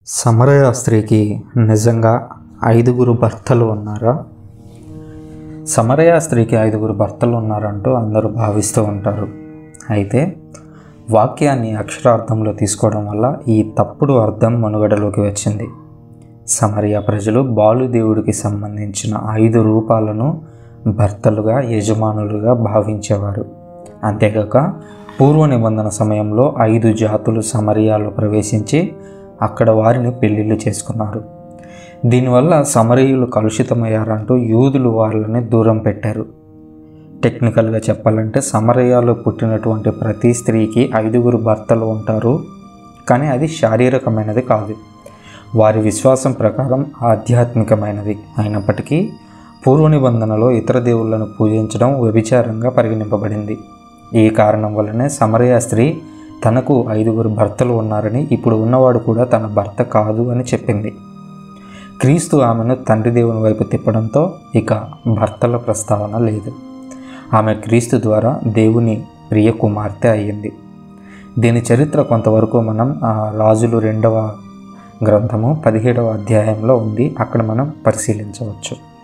సమరయ స్త్రీకి నిజంగా ఐదుగురు భర్తలు ఉన్నారా సమరయ స్త్రీకి ఐదుగురు భర్తలు ఉన్నారంటూ అందరూ భావిస్తూ ఉంటారు అయితే వాక్యాన్ని అక్షరార్థంలో తీసుకోవడం వల్ల ఈ తప్పుడు అర్థం మనుగడలోకి వచ్చింది సమరయ ప్రజలు బాలుదేవుడికి సంబంధించిన ఐదు రూపాలను భర్తలుగా యజమానులుగా భావించేవారు అంతేకాక పూర్వ నిబంధన సమయంలో ఐదు జాతులు సమరియాలో ప్రవేశించి అక్కడ వారిని పెళ్లిళ్ళు చేసుకున్నారు దీనివల్ల సమరయులు కలుషితమయ్యారంటూ యూదులు వాళ్ళని దూరం పెట్టారు టెక్నికల్గా చెప్పాలంటే సమరయాలో పుట్టినటువంటి ప్రతి స్త్రీకి ఐదుగురు భర్తలు ఉంటారు కానీ అది శారీరకమైనది కాదు వారి విశ్వాసం ప్రకారం ఆధ్యాత్మికమైనది అయినప్పటికీ పూర్వ నిబంధనలో ఇతర దేవుళ్ళను పూజించడం వ్యభిచారంగా పరిగణింపబడింది ఈ కారణం వల్లనే సమరయ స్త్రీ తనకు ఐదుగురు భర్తలు ఉన్నారని ఇప్పుడు ఉన్నవాడు కూడా తన భర్త కాదు అని చెప్పింది క్రీస్తు ఆమెను తండ్రి దేవుని వైపు తిప్పడంతో ఇక భర్తల ప్రస్తావన లేదు ఆమె క్రీస్తు ద్వారా దేవుని ప్రియ కుమార్తె అయ్యింది దీని చరిత్ర కొంతవరకు మనం ఆ, రాజులు రెండవ గ్రంథము పదిహేడవ అధ్యాయంలో ఉంది అక్కడ మనం పరిశీలించవచ్చు